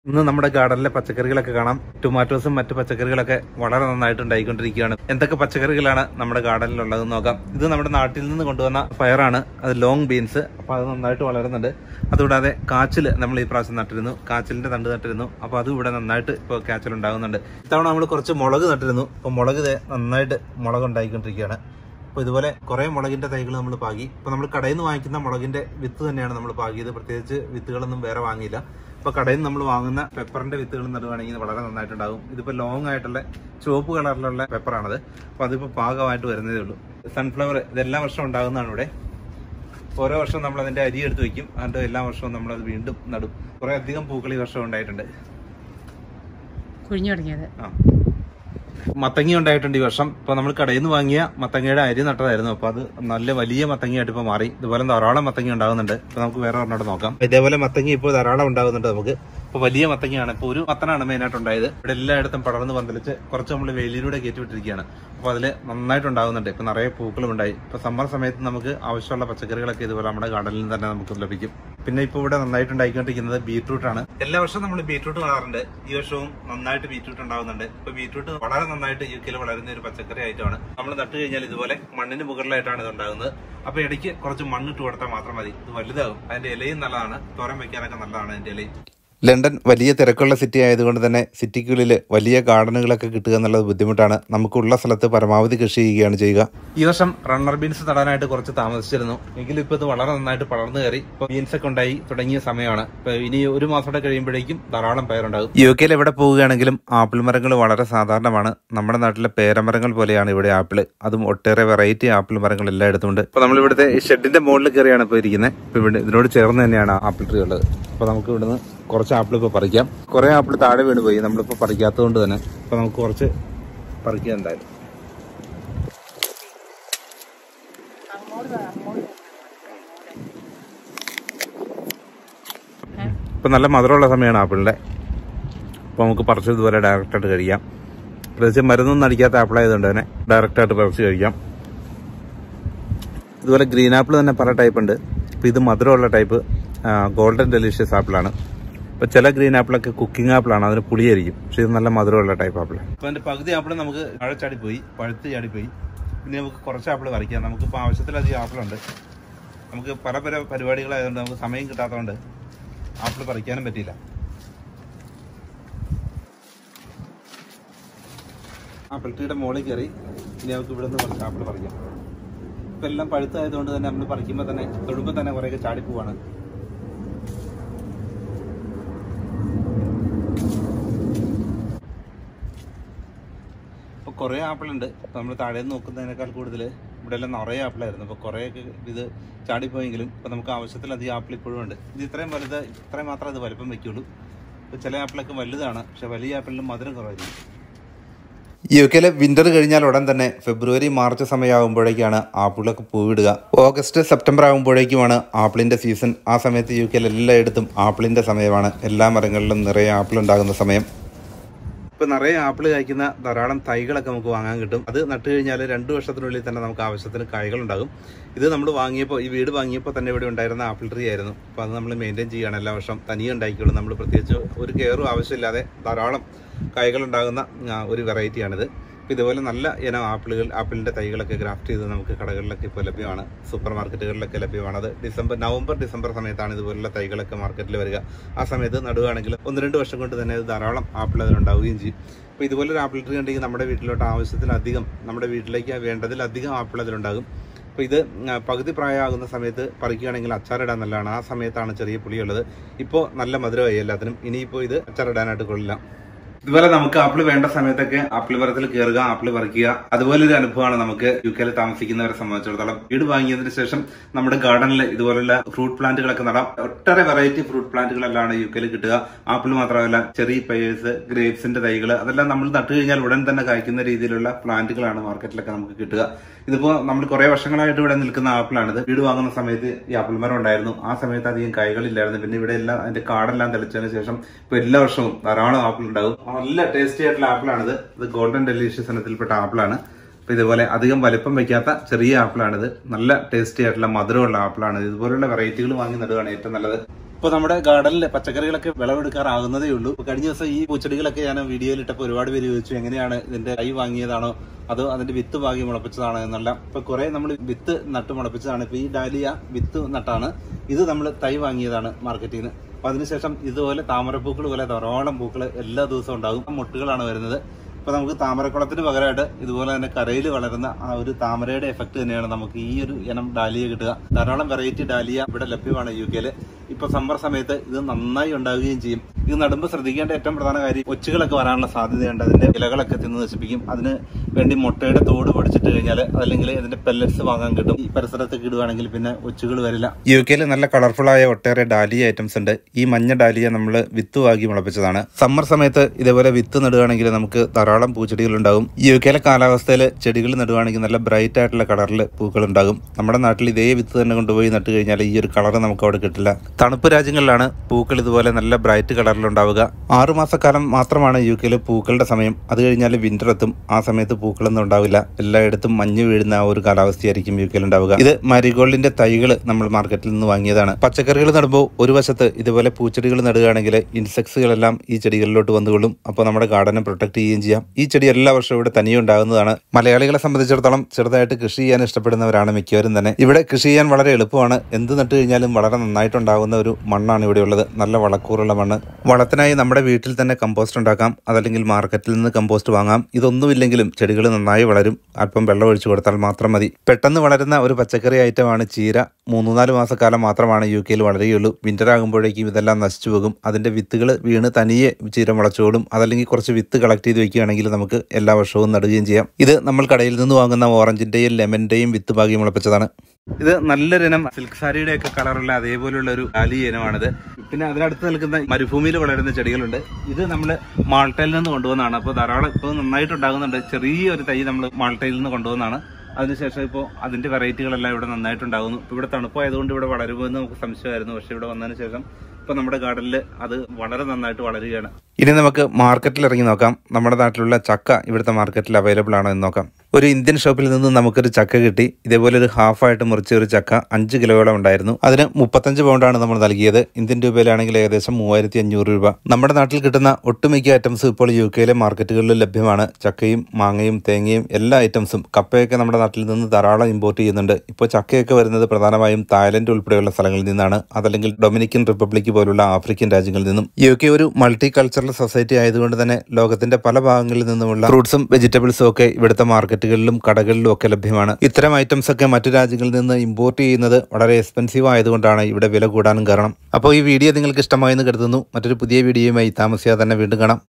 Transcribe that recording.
ഇന്ന് നമ്മുടെ ഗാർഡനിലെ പച്ചക്കറികളൊക്കെ കാണാം ടൊമാറ്റോസും മറ്റു പച്ചക്കറികളൊക്കെ വളരെ നന്നായിട്ട് ഉണ്ടായിക്കൊണ്ടിരിക്കുകയാണ് എന്തൊക്കെ പച്ചക്കറികളാണ് നമ്മുടെ ഗാർഡനിലുള്ളതെന്ന് നോക്കാം ഇത് നമ്മുടെ നാട്ടിൽ നിന്ന് കൊണ്ടുവന്ന പയറാണ് അത് ലോങ് ബീൻസ് അപ്പൊ അത് നന്നായിട്ട് വളരുന്നുണ്ട് അതുകൂടാതെ കാച്ചിൽ നമ്മൾ ഈ പ്രാവശ്യം നട്ടിരുന്നു കാച്ചിലിന്റെ തണ്ട് നട്ടിരുന്നു അപ്പൊ അതും ഇവിടെ നന്നായിട്ട് ഇപ്പോൾ കാച്ചിൽ ഉണ്ടാകുന്നുണ്ട് ഇത്തവണ നമ്മൾ കുറച്ച് മുളക് നട്ടിരുന്നു അപ്പൊ മുളക് ദേ നന്നായിട്ട് മുളക് ഉണ്ടായിക്കൊണ്ടിരിക്കുകയാണ് അപ്പോൾ ഇതുപോലെ കുറേ മുളകിന്റെ തൈകൾ നമ്മൾ പാകി ഇപ്പോൾ നമ്മൾ കടയിൽ നിന്ന് വാങ്ങിക്കുന്ന മുളകിന്റെ വിത്ത് തന്നെയാണ് നമ്മൾ പാകിയത് പ്രത്യേകിച്ച് വിത്തുകളൊന്നും വേറെ വാങ്ങിയില്ല ഇപ്പോൾ കടയിൽ നിന്ന് നമ്മൾ വാങ്ങുന്ന പെപ്പറിന്റെ വിത്തുകൾ നടുവാണെങ്കിൽ വളരെ നന്നായിട്ടുണ്ടാകും ഇതിപ്പോൾ ലോങ് ആയിട്ടുള്ള ചുവപ്പ് കളറിലുള്ള പെപ്പറാണത് അപ്പോൾ അതിപ്പോൾ പാകമായിട്ട് വരുന്നതേ ഉള്ളൂ സൺഫ്ലവർ ഇതെല്ലാ വർഷവും ഉണ്ടാകുന്നതാണ് ഇവിടെ ഓരോ വർഷവും നമ്മൾ അതിന്റെ അരി എടുത്ത് വെക്കും എന്നിട്ട് എല്ലാ വർഷവും നമ്മൾ അത് വീണ്ടും നടും കുറേ അധികം പൂക്കൾ ഈ വർഷം ഉണ്ടായിട്ടുണ്ട് കുഴിഞ്ഞു തുടങ്ങിയത് ആ. മത്തങ്ങ ഉണ്ടായിട്ടുണ്ട് ഈ വർഷം ഇപ്പൊ നമ്മൾ കടയിൽ നിന്ന് വാങ്ങിയ മത്തങ്ങയുടെ അരി നട്ടതായിരുന്നു അപ്പൊ അത് നല്ല വലിയ മത്തങ്ങയായിട്ട് ഇപ്പൊ മാറി ഇതുപോലെ ധാരാളം മത്തങ്ങ ഉണ്ടാകുന്നുണ്ട് ഇപ്പൊ നമുക്ക് വേറെ ഒരെണ്ണം നോക്കാം ഇതേപോലെ മത്തങ്ങ ഇപ്പോൾ ധാരാളം ഉണ്ടാകുന്നുണ്ട് നമുക്ക് ഇപ്പൊ വലിയ മത്തങ്ങയാണ് ഇപ്പൊ ഒരു മത്തനാണ് മെയിനായിട്ട് ഉണ്ടായത് ഇവിടെ എല്ലായിടത്തും പടർന്ന് പന്തലിച്ച് കുറച്ച് നമ്മൾ വെയിലിലൂടെ കയറ്റിവിട്ടിരിക്കുകയാണ് അപ്പൊ അതിൽ നന്നായിട്ട് ഉണ്ടാകുന്നുണ്ട് ഇപ്പൊ നിറയെ പൂക്കളും ഉണ്ടായി ഇപ്പൊ സമ്മർ സമയത്ത് നമുക്ക് ആവശ്യമുള്ള പച്ചക്കറികളൊക്കെ ഇതുപോലെ നമ്മുടെ ഗാർഡനിൽ നിന്ന് തന്നെ നമുക്ക് ലഭിക്കും പിന്നെ ഇപ്പൊ ഇവിടെ നന്നായിട്ട് ഉണ്ടായിക്കൊണ്ടിരിക്കുന്നത് ബീട്രൂട്ട് ആണ് എല്ലാ വർഷവും നമ്മൾ ബീട്രൂട്ട് നടാറുണ്ട് ഈ വർഷവും നന്നായിട്ട് ബീട്രൂട്ട് ഉണ്ടാകുന്നുണ്ട് ഇപ്പൊ ബീട്രൂട്ട് വളരെ നന്നായിട്ട് യു കെയിൽ വളരുന്ന ഒരു പച്ചക്കറി ആയിട്ടാണ് നമ്മൾ നട്ടു കഴിഞ്ഞാൽ ഇതുപോലെ മണ്ണിന് മുകളിലായിട്ടാണ് ഇത് ഉണ്ടാകുന്നത് അപ്പൊ ഇടയ്ക്ക് കുറച്ച് മണ്ണിട്ട് കൊടുത്താൽ മാത്രം മതി ഇത് വലുതാകും അതിന്റെ ഇലയും നല്ലതാണ് തോരൻ വെക്കാനൊക്കെ നല്ലതാണ് അതിന്റെ ഇലയും ലണ്ടൻ വലിയ തിരക്കുള്ള സിറ്റി ആയതുകൊണ്ട് തന്നെ സിറ്റിക്കുള്ളിൽ വലിയ ഗാർഡനുകളൊക്കെ കിട്ടുക എന്നുള്ളത് ബുദ്ധിമുട്ടാണ് നമുക്കുള്ള സ്ഥലത്ത് പരമാവധി കൃഷി ചെയ്യുകയാണ് ചെയ്യുക ഈ വർഷം റണ്ണർ ബീൻസ് നടാനായിട്ട് കുറച്ച് താമസിച്ചിരുന്നു എങ്കിലും ഇപ്പൊ ഇത് വളരെ നന്നായിട്ട് പടർന്നു കയറി ഇപ്പൊ ബീൻസ് ഒക്കെ ഉണ്ടായി തുടങ്ങിയ സമയമാണ് ഇപ്പൊ ഇനി ഒരു മാസം കഴിയുമ്പോഴേക്കും ധാരാളം പയറുണ്ടാകും യു കെയിൽ എവിടെ പോവുകയാണെങ്കിലും ആപ്പിൾ മരങ്ങൾ വളരെ സാധാരണമാണ് നമ്മുടെ നാട്ടിലെ പേരമരങ്ങൾ പോലെയാണ് ഇവിടെ ആപ്പിൾ അതും ഒട്ടേറെ വെറൈറ്റി ആപ്പിൾ മരങ്ങൾ എല്ലായിടത്തും ഉണ്ട് ഇപ്പൊ നമ്മൾ ഇവിടുത്തെ ഷെഡിന്റെ മുകളിൽ കയറിയാണ് ഇപ്പൊ ഇരിക്കുന്നത് ഇപ്പൊ ഇവിടെ ഇതിനോട് ചേർന്ന് തന്നെയാണ് ആപ്പിൾ ട്രീ ഉള്ളത് അപ്പൊ നമുക്ക് ഇവിടുന്ന് കുറച്ച് ആപ്പിൾ ഇപ്പോൾ പറിക്കാം കുറേ ആപ്പിൾ താഴെ വീണ് പോയി നമ്മളിപ്പോൾ പറിക്കാത്തത് കൊണ്ട് തന്നെ അപ്പോൾ നമുക്ക് കുറച്ച് പറിക്കാം എന്തായാലും ഇപ്പം നല്ല മധുരമുള്ള സമയമാണ് ആപ്പിളിൻ്റെ അപ്പോൾ നമുക്ക് പറിച്ച് ഇതുപോലെ ഡയറക്റ്റായിട്ട് കഴിക്കാം പ്രത്യേകിച്ച് മരുന്നൊന്നും അടിക്കാത്ത ആപ്പിളായതുകൊണ്ട് തന്നെ ഡയറക്റ്റായിട്ട് പറിച്ച് കഴിക്കാം ഇതുപോലെ ഗ്രീൻ ആപ്പിൾ തന്നെ പല ടൈപ്പ് ഉണ്ട് അപ്പോൾ ഇത് മധുരമുള്ള ടൈപ്പ് ഗോൾഡൻ ഡെലീഷ്യസ് ആപ്പിളാണ് ഇപ്പോൾ ചില ഗ്രീൻ ആപ്പിളൊക്കെ കുക്കിംഗ് ആപ്പിളാണ് അതിന് പുളിയായിരിക്കും പക്ഷേ ഇത് നല്ല മധുരമുള്ള ടൈപ്പ് ആപ്പിൾ അപ്പോൾ അതിൻ്റെ പകുതി ആപ്പിൾ നമുക്ക് മഴ ചാടിപ്പോയി പഴുത്ത് ചാടിപ്പോയി പിന്നെ നമുക്ക് കുറച്ച് ആപ്പിൾ പറിക്കാം നമുക്കിപ്പോൾ ആവശ്യത്തിലധികം ആപ്പിളുണ്ട് നമുക്ക് പല പല പരിപാടികളായതുകൊണ്ട് നമുക്ക് സമയം കിട്ടാത്തതുകൊണ്ട് ആപ്പിൾ പറിക്കാനും പറ്റിയില്ല ആപ്പിൾ ട്രീയുടെ മുകളിൽ കയറി ഇനി നമുക്ക് ഇവിടെ നിന്ന് കുറച്ച് ആപ്പിൾ പറിക്കാം ഇപ്പം എല്ലാം പഴുത്തായതുകൊണ്ട് തന്നെ നമ്മൾ പറിക്കുമ്പോൾ തന്നെ തൊടുമ്പോൾ തന്നെ കുറേയൊക്കെ ചാടിപ്പോവാണ് ഇപ്പോൾ കുറേ ആപ്പിളുണ്ട് ഇപ്പോൾ നമ്മൾ താഴെ നിന്ന് നോക്കുന്നതിനേക്കാൾ കൂടുതൽ ഇവിടെ എല്ലാം നിറയെ ആപ്പിളായിരുന്നു അപ്പോൾ കുറേയൊക്കെ ഇത് ചാടിപ്പോയെങ്കിലും ഇപ്പോൾ നമുക്ക് ആവശ്യത്തിലധികം ആപ്പിൾ ഇപ്പോഴും ഉണ്ട് ഇത് ഇത്രയും വലുത് ഇത്രയും മാത്രമേ ഇത് വലുപ്പം വെക്കുള്ളൂ ഇപ്പോൾ ചില ആപ്പിളൊക്കെ വലുതാണ് പക്ഷേ വലിയ ആപ്പിളിലും മധുരം കുറവായിരിക്കും യു കെയിലെ വിന്റർ കഴിഞ്ഞാൽ ഉടൻ തന്നെ ഫെബ്രുവരി മാർച്ച് സമയമാകുമ്പോഴേക്കാണ് ആപ്പിളൊക്കെ പൂവിടുക ഓഗസ്റ്റ് സെപ്റ്റംബർ ആകുമ്പോഴേക്കുമാണ് ആപ്പിളിന്റെ സീസൺ ആ സമയത്ത് യു കെയിൽ എല്ലായിടത്തും ആപ്പിളിന്റെ സമയമാണ് എല്ലാ മരങ്ങളിലും നിറയെ ആപ്പിൾ ഉണ്ടാകുന്ന സമയം ഇപ്പൊ നിറയെ ആപ്പിൾ കായ്ക്കുന്ന ധാരാളം തൈകളൊക്കെ നമുക്ക് വാങ്ങാൻ കിട്ടും അത് നട്ട് കഴിഞ്ഞാൽ രണ്ട് വർഷത്തിനുള്ളിൽ തന്നെ നമുക്ക് ആവശ്യത്തിന് കായ്കൾ ഉണ്ടാകും ഇത് നമ്മൾ വാങ്ങിയപ്പോൾ ഈ വീട് വാങ്ങിയപ്പോൾ തന്നെ ഇവിടെ ഉണ്ടായിരുന്ന ആപ്പിൾ ട്രീ ആയിരുന്നു അപ്പോൾ അത് നമ്മൾ മെയിൻറ്റെയിൻ ചെയ്യുകയാണ് എല്ലാ വർഷം തനിയെ ഉണ്ടാക്കിക്കോളും നമ്മൾ പ്രത്യേകിച്ച് ഒരു കെയറും ആവശ്യമില്ലാതെ ധാരാളം കായ്കൾ ഉണ്ടാകുന്ന ആ, ഒരു വെറൈറ്റിയാണിത് അപ്പോൾ ഇതുപോലെ നല്ല ഇനം ആപ്പിളുകൾ ആപ്പിളിൻ്റെ തൈകളൊക്കെ ഗ്രാഫ്റ്റ് ചെയ്ത് നമുക്ക് കടകളിലൊക്കെ ഇപ്പോൾ ലഭ്യമാണ് സൂപ്പർ മാർക്കറ്റുകളിലൊക്കെ ലഭ്യമാണ് അത് ഡിസംബർ നവംബർ ഡിസംബർ സമയത്താണ് ഇതുപോലുള്ള തൈകളൊക്കെ മാർക്കറ്റിൽ വരിക ആ സമയത്ത് നടുകയാണെങ്കിൽ ഒന്ന് രണ്ട് വർഷം കൊണ്ട് തന്നെ ഇത് ധാരാളം ആപ്പിൾ അതിലുണ്ടാവുകയും ചെയ്യും അപ്പോൾ ഇതുപോലൊരു ആപ്പിൾ ട്രീ ഉണ്ടെങ്കിൽ നമ്മുടെ വീട്ടിലോട്ട് ആവശ്യത്തിലധികം നമ്മുടെ വീട്ടിലേക്ക് വേണ്ടതിലധികം ആപ്പിൾ അതിലുണ്ടാകും അപ്പോൾ ഇത് ആ, പകുതി പ്രായമാകുന്ന സമയത്ത് പറിക്കുകയാണെങ്കിൽ അച്ചാറിടാൻ നല്ലതാണ് ആ സമയത്താണ് ചെറിയ പുളിയുള്ളത് ഇപ്പോൾ നല്ല മധുരമായി എല്ലാത്തിനും ഇനിയിപ്പോൾ ഇത് അച്ചാറിടാനായിട്ട് കൊള്ളില്ല ഇതുപോലെ നമുക്ക് ആപ്പിൾ വേണ്ട സമയത്തൊക്കെ ആപ്പിൾ മരത്തിൽ കയറുക ആപ്പിൾ പറിക്കുക അതുപോലെ ഒരു അനുഭവമാണ് നമുക്ക് യു കെയിൽ താമസിക്കുന്നവരെ സംബന്ധിച്ചിടത്തോളം വീട് വാങ്ങിയതിനു ശേഷം നമ്മുടെ ഗാർഡനിൽ ഇതുപോലുള്ള ഫ്രൂട്ട് പ്ലാന്റുകളൊക്കെ നടാം ഒട്ടേറെ വെറൈറ്റി ഫ്രൂട്ട് പ്ലാന്റുകളെല്ലാം യു കെയിൽ കിട്ടുക ആപ്പിൾ മാത്രമല്ല ചെറി പയേഴ്സ് ഗ്രേപ്സിന്റെ തൈകൾ അതെല്ലാം നമ്മൾ നട്ടു കഴിഞ്ഞാൽ ഉടൻ തന്നെ കായ്ക്കുന്ന രീതിയിലുള്ള പ്ലാന്റുകളാണ് മാർക്കറ്റിലൊക്കെ നമുക്ക് കിട്ടുക ഇതിപ്പോ നമ്മൾ കുറെ വർഷങ്ങളായിട്ട് ഇവിടെ നിൽക്കുന്ന ആപ്പിളാണിത് വീട് വാങ്ങുന്ന സമയത്ത് ഈ ആപ്പിൾ മരം ഉണ്ടായിരുന്നു ആ സമയത്ത് അധികം കായ്കളില്ലായിരുന്നു പിന്നെ ഇവിടെ എല്ലാം അതിന്റെ കാടെല്ലാം തെളിച്ചതിന് ശേഷം ഇപ്പൊ എല്ലാ വർഷവും ധാരാളം ആപ്പിൾ ഉണ്ടാവും നല്ല ടേസ്റ്റി ആയിട്ടുള്ള ആപ്പിളാണിത് ഇത് ഗോൾഡൻ ഡെലീഷ്യസ് ഇനത്തിൽപ്പെട്ട ആപ്പിളാണ് അപ്പൊ ഇതുപോലെ അധികം വലിപ്പം വയ്ക്കാത്ത ചെറിയ ആപ്പിളാണിത് നല്ല ടേസ്റ്റി ആയിട്ടുള്ള മധുരമുള്ള ആപ്പിളാണ് ഇതുപോലുള്ള വെറൈറ്റികൾ വാങ്ങി നടുകയാണ് ഏറ്റവും നല്ലത് ഇപ്പൊ നമ്മുടെ ഗാർഡനിലെ പച്ചക്കറികളൊക്കെ വിളവെടുക്കാറാകുന്നതേ ഉള്ളൂ ഇപ്പൊ കഴിഞ്ഞ ദിവസം ഈ പൂച്ചെടികളൊക്കെ ഞാൻ വീഡിയോയിൽ ഇട്ടപ്പോൾ ഒരുപാട് പേര് ചോദിച്ചു എങ്ങനെയാണ് ഇതിന്റെ തൈ വാങ്ങിയതാണോ അതോ അതിന്റെ വിത്ത് വാങ്ങി മുളപ്പിച്ചതാണോ എന്നല്ല ഇപ്പൊ കുറെ നമ്മൾ വിത്ത് നട്ട് മുളപ്പിച്ചതാണ് ഇപ്പൊ ഈ ഡാലിയ വിത്ത് നട്ടാണ് ഇത് നമ്മൾ തൈ വാങ്ങിയതാണ് മാർക്കറ്റിൽ നിന്ന് അപ്പൊ അതിനുശേഷം ഇതുപോലെ താമരപ്പൂക്കൾ പോലെ ധാരാളം പൂക്കൾ എല്ലാ ദിവസവും ഉണ്ടാകും മുട്ടുകളാണ് വരുന്നത് ഇപ്പൊ നമുക്ക് താമരക്കുളത്തിന് പകരമായിട്ട് ഇതുപോലെ തന്നെ കരയിൽ വളരുന്ന ആ ഒരു താമരയുടെ എഫക്ട് തന്നെയാണ് നമുക്ക് ഈ ഒരു ഇനം ഡാലിയ കിട്ടുക ധാരാളം വെറൈറ്റി ഡാലിയ ഇവിടെ ലഭ്യമാണ് യു കെയില് ഇപ്പൊ സമ്മർ സമയത്ത് ഇത് നന്നായി ഉണ്ടാവുകയും ചെയ്യും ഇത് നടുമ്പോൾ ശ്രദ്ധിക്കേണ്ട ഏറ്റവും പ്രധാന കാര്യം ഒച്ചുകളൊക്കെ വരാനുള്ള സാധ്യതയുണ്ട് അതിന്റെ ഇലകളൊക്കെ തിന്ന് നശിപ്പിക്കും അതിന് വേണ്ടി മുട്ടയുടെ തോട് പൊടിച്ചിട്ട് കഴിഞ്ഞാൽ അതല്ലെങ്കിൽ ഇതിന്റെ പെല്ലറ്റ്സ് വാങ്ങാൻ കിട്ടും ഈ പരിസരത്തൊക്കെ ഇടുവാണെങ്കിൽ പിന്നെ ഒച്ചുകൾ വരില്ല യു കെയിൽ നല്ല കളർഫുൾ ആയ ഒട്ടേറെ ഡാലിയ ഐറ്റംസ് ഉണ്ട് ഈ മഞ്ഞ ഡാലിയ നമ്മൾ വിത്ത് വാങ്ങി മുളപ്പിച്ചതാണ് സമ്മർ സമയത്ത് ഇതേപോലെ വിത്ത് നടുകയാണെങ്കിൽ നമുക്ക് ധാരാളം പൂച്ചെടികൾ ഉണ്ടാകും യു കെയിലെ കാലാവസ്ഥയിൽ ചെടികൾ നടുവാണെങ്കിൽ നല്ല ബ്രൈറ്റ് ആയിട്ടുള്ള കളറിൽ പൂക്കൾ ഉണ്ടാകും നമ്മുടെ നാട്ടിൽ ഇതേ വിത്ത് തന്നെ കൊണ്ടുപോയി നട്ട് കഴിഞ്ഞാൽ ഈ ഒരു കളർ നമുക്ക് അവിടെ കിട്ടില്ല തണുപ്പ് രാജ്യങ്ങളിലാണ് പൂക്കൾ ഇതുപോലെ നല്ല ബ്രൈറ്റ് കളറിലുണ്ടാവുക ആറുമാസക്കാലം മാത്രമാണ് യു കെയിൽ പൂക്കളുടെ സമയം അത് കഴിഞ്ഞാൽ വിന്റർ എത്തും ആ സമയത്ത് പൂക്കളൊന്നും ഉണ്ടാവില്ല എല്ലായിടത്തും മഞ്ഞ് വീഴുന്ന ആ ഒരു കാലാവസ്ഥയായിരിക്കും യു കെയിൽ ഉണ്ടാവുക ഇത് മാരിഗോൾഡിന്റെ തൈകൾ നമ്മൾ മാർക്കറ്റിൽ നിന്ന് വാങ്ങിയതാണ് പച്ചക്കറികൾ നടുമ്പോൾ ഒരു വശത്ത് ഇതുപോലെ പൂച്ചെടികൾ നടുകയാണെങ്കിൽ ഇൻസെക്ട്സുകളെല്ലാം ഈ ചെടികളിലോട്ട് വന്നുകൊള്ളും അപ്പോൾ നമ്മുടെ ഗാർഡനെ പ്രൊട്ടക്ട് ചെയ്യുകയും ചെയ്യാം ഈ ചെടി എല്ലാ വർഷവും ഇവിടെ തനിയെ ഉണ്ടാകുന്നതാണ് മലയാളികളെ സംബന്ധിച്ചിടത്തോളം ചെറുതായിട്ട് കൃഷി ചെയ്യാൻ ഇഷ്ടപ്പെടുന്നവരാണ് മിക്കവരും തന്നെ ഇവിടെ കൃഷി ചെയ്യാൻ വളരെ എളുപ്പമാണ് എന്ത് നട്ട് കഴിഞ്ഞാലും വളരെ നന്നായിട്ടുണ്ടാകുന്ന ഒരു മണ്ണാണ് ഇവിടെ ഉള്ളത് നല്ല വളക്കൂറുള്ള മണ്ണ് വളത്തിനായി നമ്മുടെ വീട്ടിൽ തന്നെ കമ്പോസ്റ്റ് ഉണ്ടാക്കാം അതല്ലെങ്കിൽ മാർക്കറ്റിൽ നിന്ന് കമ്പോസ്റ്റ് വാങ്ങാം ഇതൊന്നുമില്ലെങ്കിലും ചെടികൾ നന്നായി വളരും അല്പം വെള്ളം ഒഴിച്ചു കൊടുത്താൽ മാത്രം മതി പെട്ടെന്ന് വളരുന്ന ഒരു പച്ചക്കറി ഐറ്റമാണ് ചീര മൂന്ന് നാല് മാസക്കാലം മാത്രമാണ് യു കെയിൽ വളരുകയുള്ളൂ വിന്റർ ആകുമ്പോഴേക്കും ഇതെല്ലാം നശിച്ചു പോകും അതിന്റെ വിത്തുകൾ വീണ് തനിയെ ചീര മുളച്ചോടും അതല്ലെങ്കിൽ കുറച്ച് വിത്ത് കളക്ട് ചെയ്ത് വെക്കുകയാണെങ്കിൽ നമുക്ക് എല്ലാ വർഷവും നടുകയും ചെയ്യാം ഇത് നമ്മൾ കടയിൽ നിന്ന് വാങ്ങുന്ന ഓറഞ്ചിന്റെയും ലെമന്റെയും വിത്ത് പാകി മുളപ്പിച്ചതാണ് ഇത് നല്ലൊരു ഇനം സിൽക്ക് സാരിയുടെ ഒക്കെ കളറുള്ള അതേപോലുള്ള ഒരു ആലി ഇനമാണിത് പിന്നെ അതിനടുത്ത് നിൽക്കുന്ന മരുഭൂമിയിൽ വളരുന്ന ചെടികളുണ്ട് ഇത് നമ്മൾ മാൾട്ടയിൽ നിന്ന് കൊണ്ടുവന്നതാണ് അപ്പോൾ ധാരാളം ഇപ്പോൾ നന്നായിട്ട് ഉണ്ടാകുന്നുണ്ട് ചെറിയൊരു തൈ നമ്മൾ മാൾട്ടയിൽ നിന്ന് കൊണ്ടുവന്നതാണ് അതിനുശേഷം ഇപ്പോൾ അതിന്റെ വെറൈറ്റികളെല്ലാം ഇവിടെ നന്നായിട്ടുണ്ടാകുന്നു ഇപ്പോൾ ഇവിടെ തണുപ്പായതുകൊണ്ട് ഇവിടെ വളരുമെന്ന് നമുക്ക് സംശയമായിരുന്നു പക്ഷേ ഇവിടെ വന്നതിന് ശേഷം ഇപ്പോൾ നമ്മുടെ ഗാർഡനിൽ അത് വളരെ നന്നായിട്ട് വളരുകയാണ് ഇനി നമുക്ക് മാർക്കറ്റിൽ ഇറങ്ങി നോക്കാം നമ്മുടെ നാട്ടിലുള്ള ചക്ക ഇവിടുത്തെ മാർക്കറ്റിൽ അവൈലബിൾ ആണോ എന്ന് നോക്കാം ഒരു ഇന്ത്യൻ ഷോപ്പിൽ നിന്ന് നമുക്കൊരു ചക്ക കിട്ടി ഇതേപോലെ ഒരു ഹാഫായിട്ട് മുറിച്ച ഒരു ചക്ക അഞ്ച് കിലോയോളം ഉണ്ടായിരുന്നു അതിന് മുപ്പത്തഞ്ച് പൗണ്ടാണ് നമ്മൾ നൽകിയത് ഇന്ത്യൻ രൂപയിലാണെങ്കിൽ ഏകദേശം മൂവായിരത്തി അഞ്ഞൂറ് രൂപ നമ്മുടെ നാട്ടിൽ കിട്ടുന്ന ഒട്ടുമിക്ക ഐറ്റംസ് ഇപ്പോൾ യു കെയിലെ മാർക്കറ്റുകളിൽ ലഭ്യമാണ് ചക്കയും മാങ്ങയും തേങ്ങയും എല്ലാ ഐറ്റംസും കപ്പയൊക്കെ നമ്മുടെ നാട്ടിൽ നിന്ന് ധാരാളം ഇമ്പോർട്ട് ചെയ്യുന്നുണ്ട് ഇപ്പോൾ ചക്കയൊക്കെ വരുന്നത് പ്രധാനമായും തായ്ലൻഡ് ഉൾപ്പെടെയുള്ള സ്ഥലങ്ങളിൽ നിന്നാണ് അതല്ലെങ്കിൽ ഡൊമിനിക്കൻ റിപ്പബ്ലിക് പോലുള്ള ആഫ്രിക്കൻ രാജ്യങ്ങളിൽ നിന്നും യു കെ ഒരു മൾട്ടി കൾച്ചറൽ സൊസൈറ്റി ആയതുകൊണ്ട് തന്നെ ലോകത്തിന്റെ പല ഭാഗങ്ങളിൽ നിന്നുമുള്ള ഫ്രൂട്ട്സും വെജിറ്റബിൾസും ഒക്കെ ഇവിടുത്തെ മാർക്കറ്റുകളിലും കടകളിലും ഒക്കെ ലഭ്യമാണ് ഇത്തരം ഐറ്റംസ് ഒക്കെ മറ്റു രാജ്യങ്ങളിൽ നിന്ന് ഇമ്പോർട്ട് ചെയ്യുന്നത് വളരെ എക്സ്പെൻസീവ് ആയതുകൊണ്ടാണ് ഇവിടെ വില കൂടാനും കാരണം അപ്പോൾ ഈ വീഡിയോ നിങ്ങൾക്ക് ഇഷ്ടമായെന്ന് കരുതുന്നു മറ്റൊരു പുതിയ വീഡിയോയുമായി താമസിയാതെ തന്നെ വീണ്ടും കാണാം